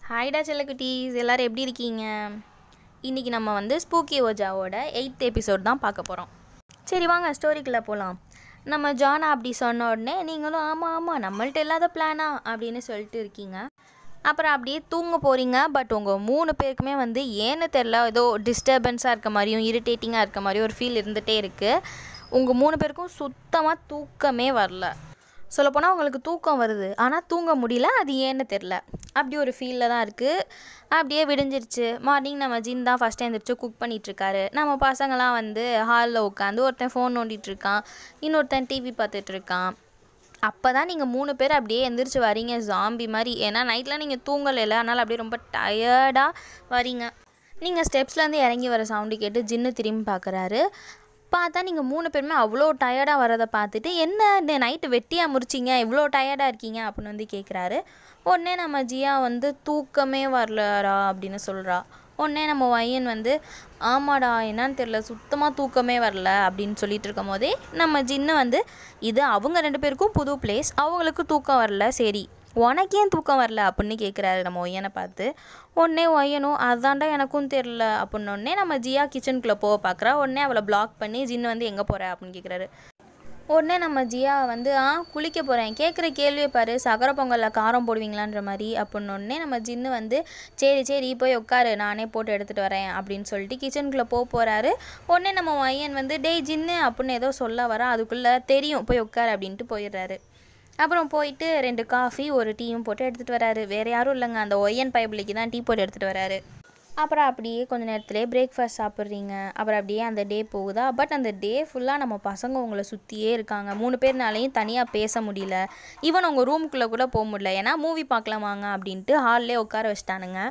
ஹாய்டா செல்லக்குட்டீஸ் எல்லோரும் எப்படி இருக்கீங்க இன்றைக்கி நம்ம வந்து ஸ்பூக்கி ஓஜாவோட எயித் எபிசோட் தான் பார்க்க போகிறோம் சரி வாங்க ஸ்டோரிக்குள்ளே போகலாம் நம்ம ஜானா அப்படி சொன்ன உடனே நீங்களும் ஆமாம் ஆமாம் நம்மள்ட்ட இல்லாத பிளானா அப்படின்னு சொல்லிட்டு இருக்கீங்க அப்புறம் அப்படியே தூங்க போகிறீங்க பட் உங்கள் மூணு பேருக்குமே வந்து ஏன்னு தெரில ஏதோ டிஸ்டர்பன்ஸாக இருக்க மாதிரியும் இரிட்டேட்டிங்காக இருக்க மாதிரியும் ஒரு ஃபீல் இருந்துகிட்டே இருக்குது உங்கள் மூணு பேருக்கும் சுத்தமாக தூக்கமே வரல சொல்லப்போனால் உங்களுக்கு தூக்கம் வருது ஆனால் தூங்க முடியல அது ஏன்னு தெரில அப்படி ஒரு ஃபீலில் தான் இருக்குது அப்படியே விடிஞ்சிருச்சு மார்னிங் நம்ம ஜின் தான் ஃபஸ்ட் எழுந்திரிச்சு குக் பண்ணிகிட்ருக்காரு நம்ம பசங்களாம் வந்து ஹாலில் உட்காந்து ஒருத்தன் ஃபோன் நோண்டிட்டு இருக்கான் இன்னொருத்தன் டிவி பார்த்துட்டு இருக்கான் அப்போ தான் நீங்கள் மூணு பேர் அப்படியே எந்திரிச்சு வரீங்க ஜாம்பி மாதிரி ஏன்னா நைட்டில் நீங்கள் தூங்கலைல அதனால் அப்படியே ரொம்ப டயர்டாக வரீங்க நீங்கள் ஸ்டெப்ஸ்லேருந்து இறங்கி வர சவுண்டு கேட்டு ஜின்னு திரும்பி பார்க்குறாரு பார்த்தா நீங்கள் மூணு பேருமே அவ்வளோ டயர்டாக வரதை பார்த்துட்டு என்ன நைட்டு வெட்டியாக முடிச்சிங்க இவ்வளோ டயர்டாக இருக்கீங்க அப்படின்னு வந்து கேட்குறாரு உடனே நம்ம ஜியா வந்து தூக்கமே வரலடா அப்படின்னு சொல்கிறா உடனே நம்ம வையன் வந்து ஆமாடா என்னன்னு தெரில சுத்தமாக தூக்கமே வரல அப்படின்னு சொல்லிட்டு இருக்கும் போதே நம்ம ஜின்னு வந்து இது அவங்க ரெண்டு பேருக்கும் புது பிளேஸ் அவங்களுக்கு தூக்கம் வரல சரி உனக்கு ஏன் தூக்கம் வரல அப்படின்னு கேட்குறாரு நம்ம ஒய்யனை பார்த்து உடனே ஒய்யனும் அதான்டா எனக்கும் தெரில அப்படின்னோடனே நம்ம ஜியா கிச்சனுக்குள்ளே போக பார்க்குறா உடனே அவளை பிளாக் பண்ணி ஜின்னு வந்து எங்கே போகிற அப்படின்னு கேட்குறாரு உடனே நம்ம ஜியா வந்து ஆ குளிக்க போகிறேன் கேட்குற கேள்வியை பாரு சக்கரை பொங்கலில் காரம் போடுவீங்களான்ற மாதிரி அப்படின்னோடனே நம்ம ஜின்னு வந்து சரி சரி போய் உட்காரு நானே போட்டு எடுத்துகிட்டு வரேன் அப்படின்னு சொல்லிட்டு கிச்சனுக்குள்ளே போக போகிறாரு உடனே நம்ம வையன் வந்து டேய் ஜின்னு அப்படின்னு ஏதோ சொல்ல வர அதுக்குள்ளே தெரியும் போய் உட்காரு அப்படின்ட்டு போயிடுறாரு அப்புறம் போயிட்டு ரெண்டு காஃபி ஒரு டீயும் போட்டு எடுத்துகிட்டு வராரு வேறு யாரும் இல்லைங்க அந்த ஒய்யன் பைபிளிக்கு தான் டீ போட்டு எடுத்துகிட்டு வராரு அப்புறம் அப்படியே கொஞ்ச நேரத்துலேயே பிரேக்ஃபாஸ்ட் சாப்பிட்றீங்க அப்புறம் அப்படியே அந்த டே போகுதா பட் அந்த டே ஃபுல்லாக நம்ம பசங்க உங்களை சுற்றியே இருக்காங்க மூணு பேர்னாலையும் தனியாக பேச முடியல ஈவன் உங்கள் ரூமுக்குள்ளே கூட போக முடியல ஏன்னா மூவி பார்க்கலாம் வாங்க அப்படின்ட்டு ஹால்லே உட்கார வச்சிட்டானுங்க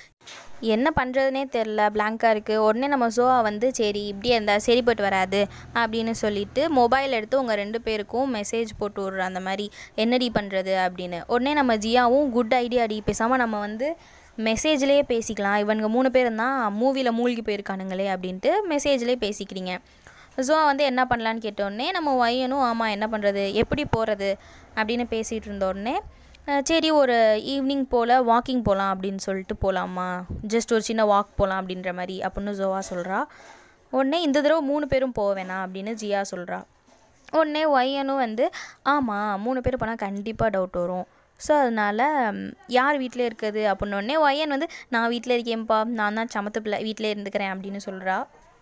என்ன பண்ணுறதுனே தெரில பிளாங்காக இருக்குது உடனே நம்ம ஜோவா வந்து சரி இப்படியே இருந்தால் சரிப்பட்டு வராது அப்படின்னு சொல்லிட்டு மொபைல் எடுத்து உங்கள் ரெண்டு பேருக்கும் மெசேஜ் போட்டு விட்ற அந்த மாதிரி என்னடி பண்ணுறது அப்படின்னு உடனே நம்ம ஜியாவும் குட் ஐடியா அடி பேசாமல் நம்ம வந்து மெசேஜ்லேயே பேசிக்கலாம் இவனுங்க மூணு பேரும் தான் மூவியில் மூழ்கி போயிருக்கானுங்களே அப்படின்ட்டு மெசேஜ்லேயே பேசிக்கிறீங்க ஸோ வந்து என்ன பண்ணலான்னு கேட்டோடனே நம்ம ஒய்யனும் ஆமாம் என்ன பண்ணுறது எப்படி போகிறது அப்படின்னு பேசிகிட்டு இருந்தோடனே சரி ஒரு ஈவினிங் போல் வாக்கிங் போகலாம் அப்படின்னு சொல்லிட்டு போகலாமா ஜஸ்ட் ஒரு சின்ன வாக் போகலாம் அப்படின்ற மாதிரி அப்படின்னு ஜோவா சொல்கிறா உடனே இந்த தடவை மூணு பேரும் போக வேணாம் அப்படின்னு ஜியா சொல்கிறா உடனே ஒய்யனும் வந்து ஆமாம் மூணு பேர் போனால் கண்டிப்பாக டவுட் வரும் ஸோ அதனால் யார் வீட்டில் இருக்குது அப்படின்னோடனே ஒய்யன் வந்து நான் வீட்டில் இருக்கேன்ப்பா நான் தான் சமத்து பிள்ளை வீட்டிலே இருந்துக்கிறேன் அப்படின்னு சொல்கிறா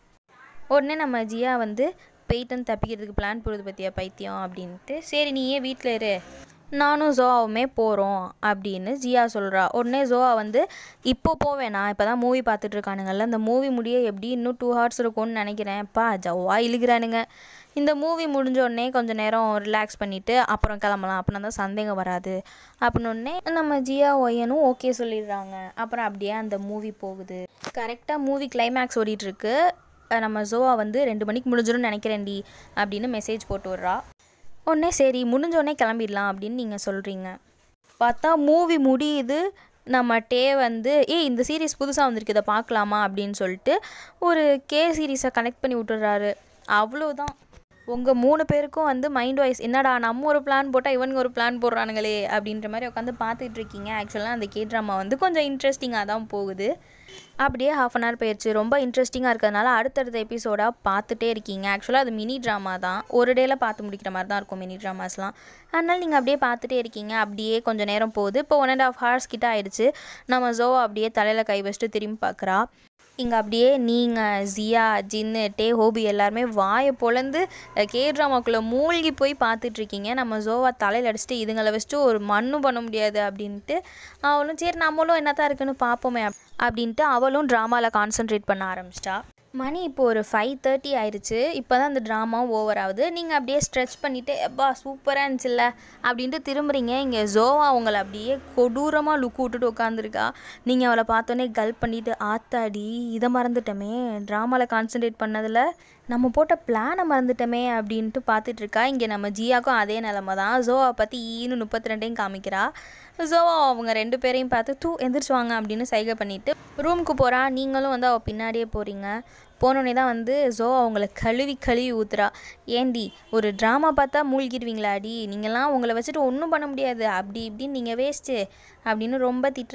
உடனே நம்ம ஜியா வந்து போயிட்டு தப்பிக்கிறதுக்கு பிளான் போடுறது பற்றியா பைத்தியம் அப்படின்ட்டு சரி நீ ஏன் வீட்டில் இரு நானும் ஜோவாவுமே போகிறோம் அப்படின்னு ஜியா சொல்கிறா உடனே ஜோவா வந்து இப்போ போவேன் நான் இப்போ தான் மூவி பார்த்துட்டு இருக்கானுங்கல்ல இந்த மூவி முடிய எப்படி இன்னும் டூ ஹவர்ஸ் இருக்கும்னு நினைக்கிறேன்ப்பா ஜவ்வா இழுக்கிறானுங்க இந்த மூவி முடிஞ்ச உடனே கொஞ்சம் நேரம் ரிலாக்ஸ் பண்ணிவிட்டு அப்புறம் கிளம்பலாம் அப்படின்னா தான் சந்தேகம் வராது அப்படின்னே நம்ம ஜியா ஒய்யனும் ஓகே சொல்லிடுறாங்க அப்புறம் அப்படியே அந்த மூவி போகுது கரெக்டாக மூவி கிளைமேக்ஸ் ஓடிட்டுருக்கு நம்ம ஜோவா வந்து ரெண்டு மணிக்கு முடிஞ்சிடும்னு நினைக்கிறேன்டி அப்படின்னு மெசேஜ் போட்டு விட்றா உடனே சரி முடிஞ்சோடனே கிளம்பிடலாம் அப்படின்னு நீங்கள் சொல்கிறீங்க பார்த்தா மூவி முடியுது நம்ம டே வந்து ஏ இந்த சீரீஸ் புதுசாக வந்திருக்கு இதை பார்க்கலாமா அப்படின்னு சொல்லிட்டு ஒரு கே சீரீஸை கனெக்ட் பண்ணி விட்டுறாரு அவ்வளோதான் உங்கள் மூணு பேருக்கும் வந்து மைண்ட் வாய்ஸ் என்னடா நம்ம ஒரு பிளான் போட்டால் இவனுங்க ஒரு பிளான் போடுறானுங்களே அப்படின்ற மாதிரி உட்காந்து பார்த்துட்டு இருக்கீங்க ஆக்சுவலாக அந்த கே ட்ராமா வந்து கொஞ்சம் இன்ட்ரெஸ்டிங்காக தான் போகுது அப்படியே ஹாஃப் அன் ஹவர் போயிடுச்சு ரொம்ப இன்ட்ரெஸ்டிங்காக இருக்கிறதுனால அடுத்தடுத்த எபிசோடாக பார்த்துட்டே இருக்கீங்க ஆக்சுவலாக அது மினி ட்ராமா தான் ஒரு டேயில் பார்த்து முடிக்கிற மாதிரி தான் இருக்கும் மினி ட்ராமாஸ்லாம் அதனால் நீங்கள் அப்படியே பார்த்துட்டே இருக்கீங்க அப்படியே கொஞ்சம் நேரம் போகுது இப்போ ஒன் அண்ட் ஆஃப் ஹவர்ஸ் கிட்ட ஆயிடுச்சு நம்ம ஜோவா அப்படியே தலையில் கை வச்சுட்டு திரும்பி பார்க்குறா இங்கே அப்படியே நீங்கள் ஜியா ஜின்னு டே ஹோபி எல்லாருமே வாயை பொழந்து கே ட்ராமாக்குள்ளே மூழ்கி போய் பார்த்துட்ருக்கீங்க நம்ம ஜோவா தலையில் அடிச்சுட்டு இதுங்களை வச்சுட்டு ஒரு மண்ணும் பண்ண முடியாது அப்படின்ட்டு அவளும் சரி நம்மளும் என்னத்தான் இருக்குன்னு பார்ப்போமே அப்படின்ட்டு அவளும் ட்ராமாவில் கான்சென்ட்ரேட் பண்ண ஆரம்பிச்சிட்டா மணி இப்போ ஒரு ஃபைவ் தேர்ட்டி ஆயிடுச்சு இப்போ தான் அந்த ட்ராமா ஓவர் ஆகுது நீங்கள் அப்படியே ஸ்ட்ரெச் பண்ணிவிட்டு எப்பா சூப்பராக இருந்துச்சுல்ல அப்படின்ட்டு திரும்புறீங்க இங்கே ஜோவா உங்களை அப்படியே கொடூரமாக லுக் விட்டுட்டு உட்காந்துருக்கா நீங்கள் அவளை பார்த்தோன்னே கல் பண்ணிவிட்டு ஆத்தாடி இதை மறந்துட்டோமே ட்ராமாவில் கான்சென்ட்ரேட் பண்ணதில் நம்ம போட்ட பிளானை மறந்துட்டோமே அப்படின்ட்டு பார்த்துட்ருக்கா இங்கே நம்ம ஜியாக்கும் அதே நிலமை தான் ஜோவா பற்றி ஈனு முப்பத்தி ரெண்டையும் காமிக்கிறா ஜோவா அவங்க ரெண்டு பேரையும் பார்த்து தூ எந்திரிச்சு வாங்க அப்படின்னு சைகை பண்ணிவிட்டு ரூமுக்கு போகிறா நீங்களும் வந்து அவள் பின்னாடியே போகிறீங்க போனோடனே தான் வந்து ஜோ அவங்கள கழுவி கழுவி ஊத்துறா ஏண்டி ஒரு ட்ராமா பார்த்தா மூழ்கிடுவீங்களாடி நீங்கள்லாம் உங்களை வச்சுட்டு ஒன்றும் பண்ண முடியாது அப்படி இப்படின்னு நீங்கள் வேஸ்ட்டு அப்படின்னு ரொம்ப திட்டுறா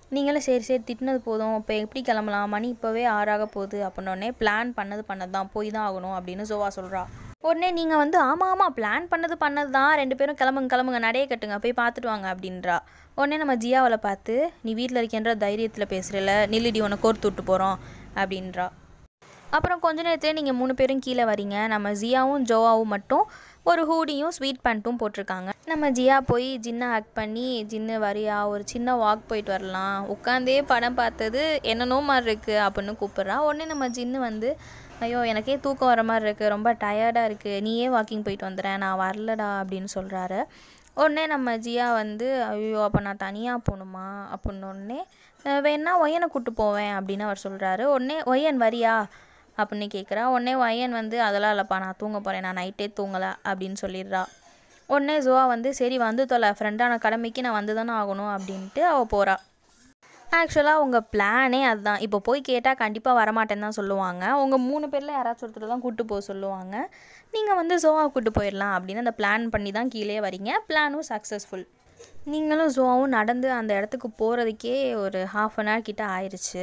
நீங்களும் சரி சரி திட்டினது போதும் இப்போ எப்படி கிளம்பலாம் மணி இப்போவே ஆறாக போகுது அப்படின்னோடனே பிளான் பண்ணது பண்ணது தான் போய் தான் ஆகணும் அப்படின்னு ஜோவா சொல்கிறா உடனே நீங்கள் வந்து ஆமாம் ஆமாம் பிளான் பண்ணது பண்ணது தான் ரெண்டு பேரும் கிளம்புங்க கிளம்புங்க நடைய கட்டுங்க போய் பார்த்துட்டு வாங்க அப்படின்றா உடனே நம்ம ஜியாவில் பார்த்து நீ வீட்டில் இருக்கேன்ற தைரியத்தில் பேசுகிறல நில்லுடி உன்னை கோர்த்து விட்டு போகிறோம் அப்படின்றா அப்புறம் கொஞ்ச நேரத்தில் நீங்கள் மூணு பேரும் கீழே வரீங்க நம்ம ஜியாவும் ஜோவாவும் மட்டும் ஒரு ஹூடியும் ஸ்வீட் பேண்ட்டும் போட்டிருக்காங்க நம்ம ஜியா போய் ஜின்னை ஹக் பண்ணி ஜின்னு வரியா ஒரு சின்ன வாக் போயிட்டு வரலாம் உட்காந்தே படம் பார்த்தது என்னென்னோ மாதிரி இருக்குது அப்படின்னு கூப்பிட்றா உடனே நம்ம ஜின்னு வந்து ஐயோ எனக்கே தூக்கம் வர மாதிரி இருக்குது ரொம்ப டயர்டாக இருக்குது நீயே வாக்கிங் போயிட்டு வந்துடுறேன் நான் வரலடா அப்படின்னு சொல்கிறாரு உடனே நம்ம ஜியா வந்து ஐயோ அப்போ நான் தனியாக போகணுமா அப்படின்னோடனே வேணா ஒய்யனை கூப்பிட்டு போவேன் அப்படின்னு அவர் சொல்கிறாரு உடனே ஒய்யன் வரியா அப்படின்னு கேட்குறா உடனே ஒய்யன் வந்து அதெல்லாம் இல்லைப்பா நான் தூங்க போகிறேன் நான் நைட்டே தூங்கலை அப்படின்னு சொல்லிடுறா உடனே ஜோவா வந்து சரி வந்து தொலை ஃப்ரெண்டான கடமைக்கு நான் வந்து தானே ஆகணும் அப்படின்ட்டு அவள் போகிறா ஆக்சுவலாக உங்கள் பிளானே அதுதான் இப்போ போய் கேட்டால் கண்டிப்பாக வரமாட்டேன்னு தான் சொல்லுவாங்க உங்கள் மூணு பேரில் யாராச்சும் ஒருத்தர் தான் கூப்பிட்டு போக சொல்லுவாங்க நீங்கள் வந்து ஜோவாவை கூப்பிட்டு போயிடலாம் அப்படின்னு அந்த பிளான் பண்ணி தான் கீழே வரீங்க பிளானும் சக்ஸஸ்ஃபுல் நீங்களும் ஜோவாவும் நடந்து அந்த இடத்துக்கு போகிறதுக்கே ஒரு ஹாஃப் அன் ஹவர் கிட்ட ஆயிடுச்சு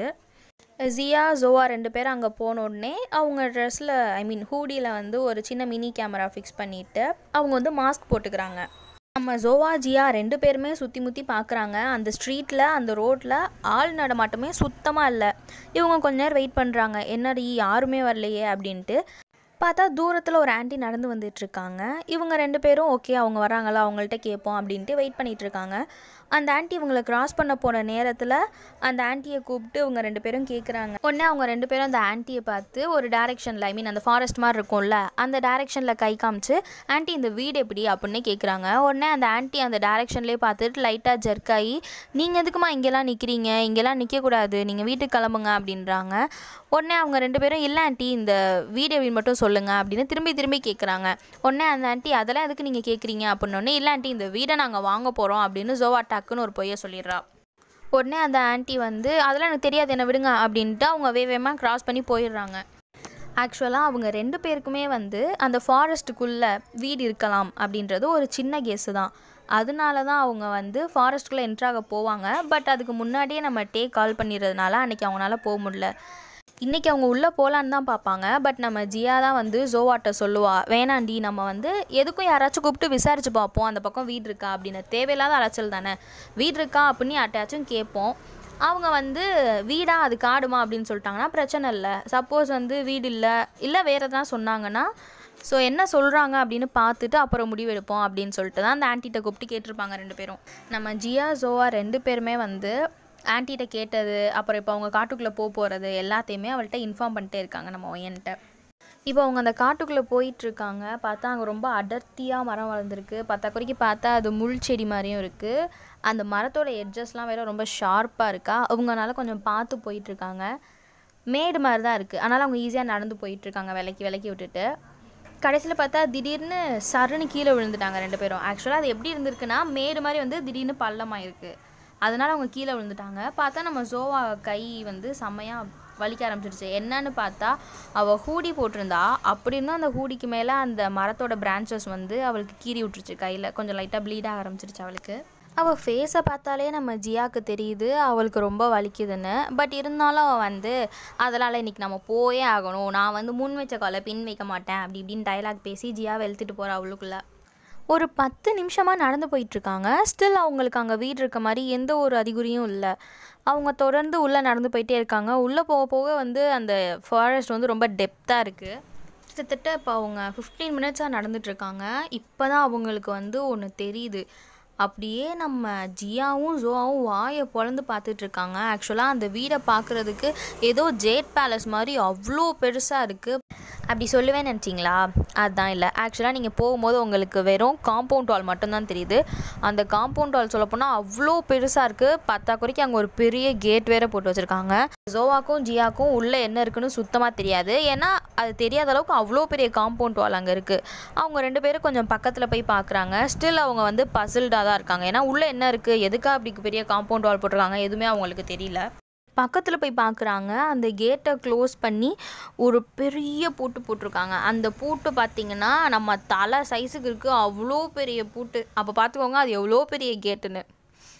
ஜியா ஜோவா ரெண்டு பேரும் அங்கே போன உடனே அவங்க ட்ரெஸ்ஸில் ஐ மீன் ஹூடியில் வந்து ஒரு சின்ன மினி கேமரா ஃபிக்ஸ் பண்ணிவிட்டு அவங்க வந்து மாஸ்க் போட்டுக்கிறாங்க நம்ம ஜோவா ஜியா ரெண்டு பேருமே சுற்றி முற்றி பார்க்குறாங்க அந்த ஸ்ட்ரீட்டில் அந்த ரோட்டில் ஆள் நடமாட்டமே சுத்தமாக இல்லை இவங்க கொஞ்ச நேரம் வெயிட் பண்ணுறாங்க என்னடி யாருமே வரலையே அப்படின்ட்டு பார்த்தா தூரத்தில் ஒரு ஆண்டி நடந்து வந்துட்டுருக்காங்க இவங்க ரெண்டு பேரும் ஓகே அவங்க வராங்களா அவங்கள்ட்ட கேட்போம் அப்படின்ட்டு வெயிட் பண்ணிட்டு இருக்காங்க அந்த ஆண்டி இவங்களை கிராஸ் பண்ண போன நேரத்தில் அந்த ஆண்டியை கூப்பிட்டு இவங்க ரெண்டு பேரும் கேட்குறாங்க உடனே அவங்க ரெண்டு பேரும் அந்த ஆண்டியை பார்த்து ஒரு டேரெக்ஷனில் ஐ மீன் அந்த ஃபாரஸ்ட் மாதிரி இருக்கும்ல அந்த டேரெக்ஷனில் கை காமிச்சு ஆண்டி இந்த வீடு எப்படி அப்படின்னு கேட்குறாங்க உடனே அந்த ஆண்டி அந்த டேரெக்ஷன்லேயே பார்த்துட்டு லைட்டாக ஜெர்க் ஆகி நீங்கள் எதுக்குமா இங்கெல்லாம் நிற்கிறீங்க இங்கெல்லாம் நிற்கக்கூடாது நீங்கள் வீட்டுக்கு கிளம்புங்க அப்படின்றாங்க உடனே அவங்க ரெண்டு பேரும் இல்லை ஆண்டி இந்த வீடியோ மட்டும் சொல்லுங்கள் அப்படின்னு திரும்பி திரும்பி கேட்குறாங்க உடனே அந்த ஆண்டி அதெல்லாம் எதுக்கு நீங்கள் கேட்குறீங்க அப்படின்னோடனே இல்லை ஆண்டி இந்த வீடை நாங்கள் வாங்க போகிறோம் அப்படின்னு ஜோவா டக்குன்னு ஒரு பொய்யை சொல்லிடுறா உடனே அந்த ஆண்டி வந்து அதெல்லாம் எனக்கு தெரியாது என்ன விடுங்க அப்படின்ட்டு அவங்க வேகமாக கிராஸ் பண்ணி போயிடுறாங்க ஆக்சுவலாக அவங்க ரெண்டு பேருக்குமே வந்து அந்த ஃபாரஸ்ட்டுக்குள்ளே வீடு இருக்கலாம் அப்படின்றது ஒரு சின்ன கேஸு தான் அதனால தான் அவங்க வந்து ஃபாரஸ்ட்டுக்குள்ளே என்ட்ராக போவாங்க பட் அதுக்கு முன்னாடியே நம்ம டே கால் பண்ணிடுறதுனால அன்றைக்கி அவங்களால போக முடியல இன்றைக்கி அவங்க உள்ளே போகலான்னு தான் பார்ப்பாங்க பட் நம்ம ஜியா தான் வந்து ஜோவாட்ட சொல்லுவா வேணாண்டி நம்ம வந்து எதுக்கும் யாராச்சும் கூப்பிட்டு விசாரிச்சு பார்ப்போம் அந்த பக்கம் வீடு இருக்கா அப்படின்னு தேவையில்லாத அலைச்சல் தானே வீடு இருக்கா அப்படின்னு யார்ட்டாச்சும் கேட்போம் அவங்க வந்து வீடா அது காடுமா அப்படின்னு சொல்லிட்டாங்கன்னா பிரச்சனை இல்லை சப்போஸ் வந்து வீடு இல்லை இல்லை வேறு எதனா சொன்னாங்கன்னா ஸோ என்ன சொல்கிறாங்க அப்படின்னு பார்த்துட்டு அப்புறம் முடிவெடுப்போம் அப்படின்னு சொல்லிட்டு தான் அந்த ஆன்ட்டிகிட்ட கூப்பிட்டு கேட்டிருப்பாங்க ரெண்டு பேரும் நம்ம ஜியா ஜோவா ரெண்டு பேருமே வந்து ஆன்ட்டிகிட்ட கேட்டது அப்புறம் இப்போ அவங்க காட்டுக்குள்ளே போக போகிறது எல்லாத்தையுமே அவள்கிட்ட இன்ஃபார்ம் பண்ணிட்டே இருக்காங்க நம்ம ஒயன்ட்ட இப்போ அவங்க அந்த காட்டுக்குள்ளே போயிட்டுருக்காங்க பார்த்தா அங்கே ரொம்ப அடர்த்தியாக மரம் வளர்ந்துருக்கு பார்த்தா குறைக்கு பார்த்தா அது முள் செடி மாதிரியும் இருக்குது அந்த மரத்தோட எட்ஜஸ்லாம் வேறு ரொம்ப ஷார்ப்பாக இருக்கா அவங்கனால கொஞ்சம் பார்த்து போயிட்டுருக்காங்க மேடு மாதிரி தான் இருக்குது அதனால் அவங்க ஈஸியாக நடந்து போயிட்டுருக்காங்க விலக்கி விலக்கி விட்டுட்டு கடைசியில் பார்த்தா திடீர்னு சருன்னு கீழே விழுந்துட்டாங்க ரெண்டு பேரும் ஆக்சுவலாக அது எப்படி இருந்திருக்குன்னா மேடு மாதிரி வந்து திடீர்னு பள்ளமாக இருக்குது அதனால் அவங்க கீழே விழுந்துட்டாங்க பார்த்தா நம்ம ஜோவா கை வந்து செம்மையாக வலிக்க ஆரம்பிச்சிடுச்சு என்னன்னு பார்த்தா அவள் ஹூடி போட்டிருந்தா அப்படி இருந்தும் அந்த ஹூடிக்கு மேலே அந்த மரத்தோட பிரான்ச்சஸ் வந்து அவளுக்கு கீறி விட்டுருச்சு கையில் கொஞ்சம் லைட்டாக ப்ளீட் ஆக ஆரம்பிச்சிருச்சு அவளுக்கு அவள் ஃபேஸை பார்த்தாலே நம்ம ஜியாவுக்கு தெரியுது அவளுக்கு ரொம்ப வலிக்குதுன்னு பட் இருந்தாலும் அவள் வந்து அதனால் இன்றைக்கி நம்ம போயே ஆகணும் நான் வந்து முன் வச்ச காலை பின் வைக்க மாட்டேன் அப்படி இப்படின்னு டைலாக் பேசி ஜியாவை எழுத்துட்டு போகிறா அவளுக்குள்ள ஒரு பத்து நிமிஷமாக நடந்து போயிட்டுருக்காங்க ஸ்டில் அவங்களுக்கு அங்கே வீடு இருக்க மாதிரி எந்த ஒரு அறிகுறியும் இல்லை அவங்க தொடர்ந்து உள்ளே நடந்து போயிட்டே இருக்காங்க உள்ளே போக போக வந்து அந்த ஃபாரஸ்ட் வந்து ரொம்ப டெப்த்தாக இருக்குது கிட்டத்தட்ட இப்போ அவங்க ஃபிஃப்டீன் மினிட்ஸாக நடந்துட்டுருக்காங்க இப்போ தான் அவங்களுக்கு வந்து ஒன்று தெரியுது அப்படியே நம்ம ஜியாவும் ஜோவாவும் வாயை பொழந்து பார்த்துட்ருக்காங்க ஆக்சுவலாக அந்த வீடை பார்க்குறதுக்கு ஏதோ ஜேட் பேலஸ் மாதிரி அவ்வளோ பெருசாக இருக்குது அப்படி சொல்லுவேன்னு நினச்சிங்களா அதுதான் இல்லை ஆக்சுவலாக நீங்கள் போகும்போது உங்களுக்கு வெறும் காம்பவுண்ட் வால் மட்டும்தான் தெரியுது அந்த காம்பவுண்ட் வால் சொல்லப்போனால் அவ்வளோ பெருசாக இருக்குது பத்தா குறைக்கு அங்கே ஒரு பெரிய கேட் வேற போட்டு வச்சுருக்காங்க ஜோவாக்கும் ஜியாக்கும் உள்ளே என்ன இருக்குன்னு சுத்தமாக தெரியாது ஏன்னா அது தெரியாத அளவுக்கு அவ்வளோ பெரிய காம்பவுண்ட் வால் அங்கே இருக்குது அவங்க ரெண்டு பேரும் கொஞ்சம் பக்கத்தில் போய் பார்க்குறாங்க ஸ்டில் அவங்க வந்து பசில்டாக தான் இருக்காங்க ஏன்னா உள்ளே என்ன இருக்குது எதுக்கா அப்படி பெரிய காம்பவுண்ட் வால் போட்டிருக்காங்க எதுவுமே அவங்களுக்கு தெரியல பக்கத்தில் போய் பார்க்குறாங்க அந்த கேட்டை க்ளோஸ் பண்ணி ஒரு பெரிய பூட்டு போட்டிருக்காங்க அந்த பூட்டு பார்த்திங்கன்னா நம்ம தலை சைஸுக்கு இருக்குது அவ்வளோ பெரிய பூட்டு அப்போ பார்த்துக்கோங்க அது எவ்வளோ பெரிய கேட்டுன்னு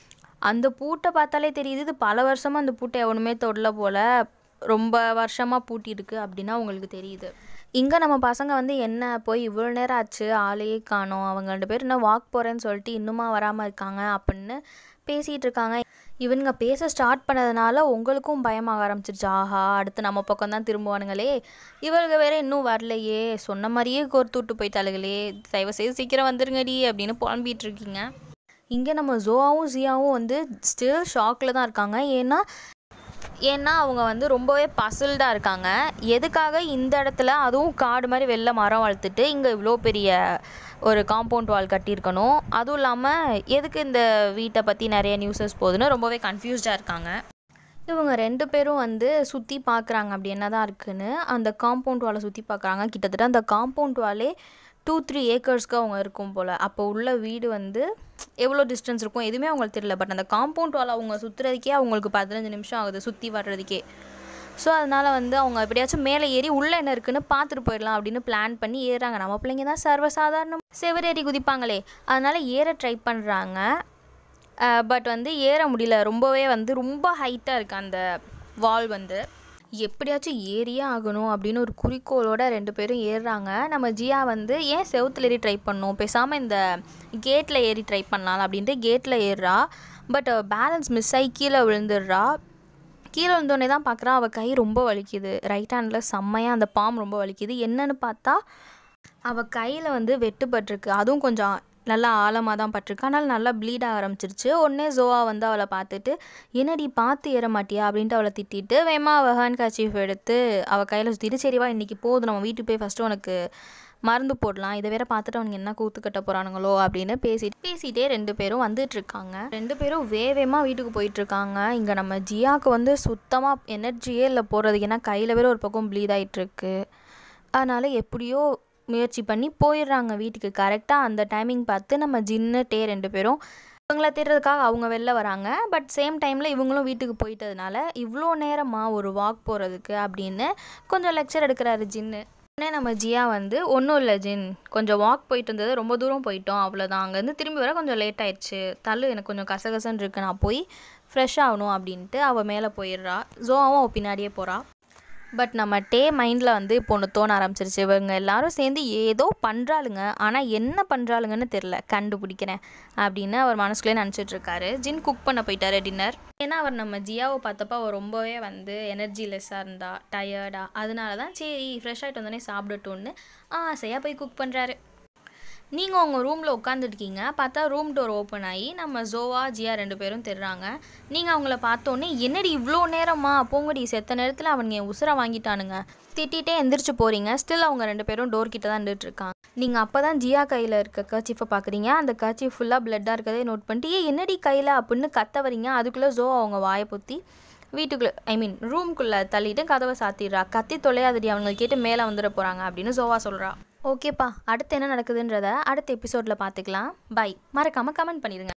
அந்த பூட்டை பார்த்தாலே தெரியுது இது பல வருஷமாக அந்த பூட்டை எவனுமே தொடல போல் ரொம்ப வருஷமாக பூட்டியிருக்கு அப்படின்னா உங்களுக்கு தெரியுது இங்கே நம்ம பசங்க வந்து என்ன போய் இவ்வளோ நேரம் ஆச்சு ஆளையே காணோம் அவங்க ரெண்டு பேர் இன்னும் வாக் போகிறேன்னு சொல்லிட்டு இன்னுமா வராமல் இருக்காங்க அப்படின்னு பேசிகிட்டு இருக்காங்க இவனுங்க பேச ஸ்டார்ட் பண்ணதுனால உங்களுக்கும் பயமாக ஆரம்பிச்சிருச்சு ஆஹா அடுத்து நம்ம பக்கம் தான் திரும்புவானுங்களே இவளுங்க வேற இன்னும் வரலையே சொன்ன மாதிரியே கோர்த்து விட்டு போயிட்டாளுகளே தயவு செய்து சீக்கிரம் வந்துருங்கடி அப்படின்னு புலம்பிகிட்டு இருக்கீங்க இங்கே நம்ம ஜோவாவும் ஜியாவும் வந்து ஸ்டில் ஷாக்கில் தான் இருக்காங்க ஏன்னா ஏன்னா அவங்க வந்து ரொம்பவே பசில்டாக இருக்காங்க எதுக்காக இந்த இடத்துல அதுவும் காடு மாதிரி வெளில மரம் வளர்த்துட்டு இங்கே இவ்வளோ பெரிய ஒரு காம்பவுண்ட் வால் கட்டியிருக்கணும் அதுவும் இல்லாமல் எதுக்கு இந்த வீட்டை பற்றி நிறைய நியூஸஸ் போகுதுன்னு ரொம்பவே கன்ஃபியூஸ்டாக இருக்காங்க இவங்க ரெண்டு பேரும் வந்து சுற்றி பார்க்குறாங்க அப்படி என்ன தான் இருக்குன்னு அந்த காம்பவுண்ட் வாலை சுற்றி பார்க்குறாங்க கிட்டத்தட்ட அந்த காம்பவுண்ட் வாலே டூ த்ரீ ஏக்கர்ஸ்க்கு அவங்க இருக்கும் போல் அப்போ உள்ள வீடு வந்து எவ்வளோ டிஸ்டன்ஸ் இருக்கும் எதுவுமே அவங்களுக்கு தெரியல பட் அந்த காம்பவுண்ட் வால் அவங்க சுற்றுறதுக்கே அவங்களுக்கு பதினஞ்சு நிமிஷம் ஆகுது சுற்றி வர்றதுக்கே ஸோ அதனால் வந்து அவங்க எப்படியாச்சும் மேலே ஏறி உள்ளே என்ன இருக்குன்னு பார்த்துட்டு போயிடலாம் அப்படின்னு பிளான் பண்ணி ஏறுறாங்க நம்ம பிள்ளைங்க தான் சர்வசாதாரணம் செவரேறி குதிப்பாங்களே அதனால் ஏற ட்ரை பண்ணுறாங்க பட் வந்து ஏற முடியல ரொம்பவே வந்து ரொம்ப ஹைட்டாக இருக்குது அந்த வால் வந்து எப்படியாச்சும் ஏறியே ஆகணும் அப்படின்னு ஒரு குறிக்கோளோட ரெண்டு பேரும் ஏறுறாங்க நம்ம ஜியா வந்து ஏன் செவுத்துல ஏறி ட்ரை பண்ணணும் பேசாமல் இந்த கேட்டில் ஏறி ட்ரை பண்ணலாம் அப்படின்ட்டு கேட்டில் ஏறுறா பட் பேலன்ஸ் மிஸ் ஆகி கீழே விழுந்துடுறா கீழே விழுந்தோடனே தான் பார்க்குறா அவள் கை ரொம்ப வலிக்குது ரைட் ஹேண்டில் செம்மையாக அந்த பாம் ரொம்ப வலிக்குது என்னன்னு பார்த்தா அவள் கையில் வந்து வெட்டுப்பட்டிருக்கு அதுவும் கொஞ்சம் நல்லா ஆழமாக தான் பட்டிருக்கு ஆனால் நல்லா ப்ளீட் ஆக ஆரம்பிச்சிருச்சு உடனே ஜோவா வந்து அவளை பார்த்துட்டு என்னடி பார்த்து ஏற மாட்டியா அப்படின்ட்டு அவளை திட்டிட்டு வேமா அவள் ஹேண்ட் கர்ச்சீஃப் எடுத்து அவள் கையில் சுற்றிட்டு சரிவா இன்றைக்கி போதும் நம்ம வீட்டுக்கு போய் ஃபஸ்ட்டு உனக்கு மருந்து போடலாம் இதை வேற பார்த்துட்டு அவனுக்கு என்ன கூத்து கட்ட போகிறானுங்களோ அப்படின்னு பேசிட்டு பேசிட்டே ரெண்டு பேரும் வந்துட்டு இருக்காங்க ரெண்டு பேரும் வேகமாக வீட்டுக்கு போயிட்டு இருக்காங்க இங்கே நம்ம ஜியாவுக்கு வந்து சுத்தமாக எனர்ஜியே இல்லை போகிறதுக்கு ஏன்னா கையில் வேற ஒரு பக்கம் ப்ளீட் ஆகிட்டு இருக்கு அதனால் எப்படியோ முயற்சி பண்ணி போயிடுறாங்க வீட்டுக்கு கரெக்டாக அந்த டைமிங் பார்த்து நம்ம ஜின்னு டே ரெண்டு பேரும் இவங்கள தேடுறதுக்காக அவங்க வெளில வராங்க பட் சேம் டைமில் இவங்களும் வீட்டுக்கு போயிட்டதுனால இவ்வளோ நேரமாக ஒரு வாக் போகிறதுக்கு அப்படின்னு கொஞ்சம் லெக்சர் எடுக்கிறாரு ஜின்னு உடனே நம்ம ஜியா வந்து ஒன்றும் இல்லை ஜின் கொஞ்சம் வாக் போயிட்டு இருந்தது ரொம்ப தூரம் போயிட்டோம் அவ்வளோதான் அங்கேருந்து திரும்பி வர கொஞ்சம் லேட் ஆயிடுச்சு தள்ளு எனக்கு கொஞ்சம் கசகசன்னு இருக்கு நான் போய் ஃப்ரெஷ் ஆகணும் அப்படின்ட்டு அவள் மேலே போயிடுறா ஜோவாவும் அவள் பின்னாடியே போகிறா பட் நம்ம டே மைண்டில் வந்து இப்போ ஒன்று தோண ஆரம்பிச்சிருச்சு இவங்க எல்லாரும் சேர்ந்து ஏதோ பண்ணுறாளுங்க ஆனால் என்ன பண்ணுறாளுங்கன்னு தெரில கண்டுபிடிக்கிறேன் அப்படின்னு அவர் மனசுக்குள்ளே நினச்சிட்டு இருக்காரு ஜின் குக் பண்ண போயிட்டாரு டின்னர் ஏன்னா அவர் நம்ம ஜியாவை பார்த்தப்ப அவர் ரொம்பவே வந்து எனர்ஜி லெஸ்ஸாக இருந்தா டயர்டாக அதனால தான் சரி ஃப்ரெஷ் ஆகிட்டு வந்தோடனே சாப்பிடட்டும்னு ஆசையாக போய் குக் பண்ணுறாரு நீங்கள் உங்கள் ரூமில் உட்காந்துருக்கீங்க பார்த்தா ரூம் டோர் ஓப்பன் ஆகி நம்ம ஜோவா ஜியா ரெண்டு பேரும் தெரிறாங்க நீங்கள் அவங்கள பார்த்தோன்னே என்னடி இவ்வளோ நேரமா போங்கடி செத்த நேரத்தில் அவங்க என் உசுரை வாங்கிட்டானுங்க திட்டிகிட்டே எந்திரிச்சு போகிறீங்க ஸ்டில் அவங்க ரெண்டு பேரும் டோர் கிட்ட தான் நின்றுட்டு இருக்காங்க நீங்கள் அப்போ தான் ஜியா கையில் இருக்க கர்ச்சீஃபை பார்க்குறீங்க அந்த கர்ச்சீஃப் ஃபுல்லாக பிளட்டாக இருக்கதே நோட் பண்ணிட்டு ஏ என்னடி கையில் அப்படின்னு கத்த வரீங்க அதுக்குள்ளே ஜோ அவங்க வாயை பொத்தி வீட்டுக்குள்ளே ஐ மீன் ரூம்குள்ளே தள்ளிட்டு கதவை சாத்திடுறா கத்தி தொலையாதடி அவங்க கேட்டு மேலே வந்துட போகிறாங்க அப்படின்னு ஜோவா சொல்கிறா ஓகேப்பா அடுத்து என்ன நடக்குதுன்றத அடுத்த எபிசோடில் பார்த்துக்கலாம் பை மறக்காமல் கமெண்ட் பண்ணிடுங்க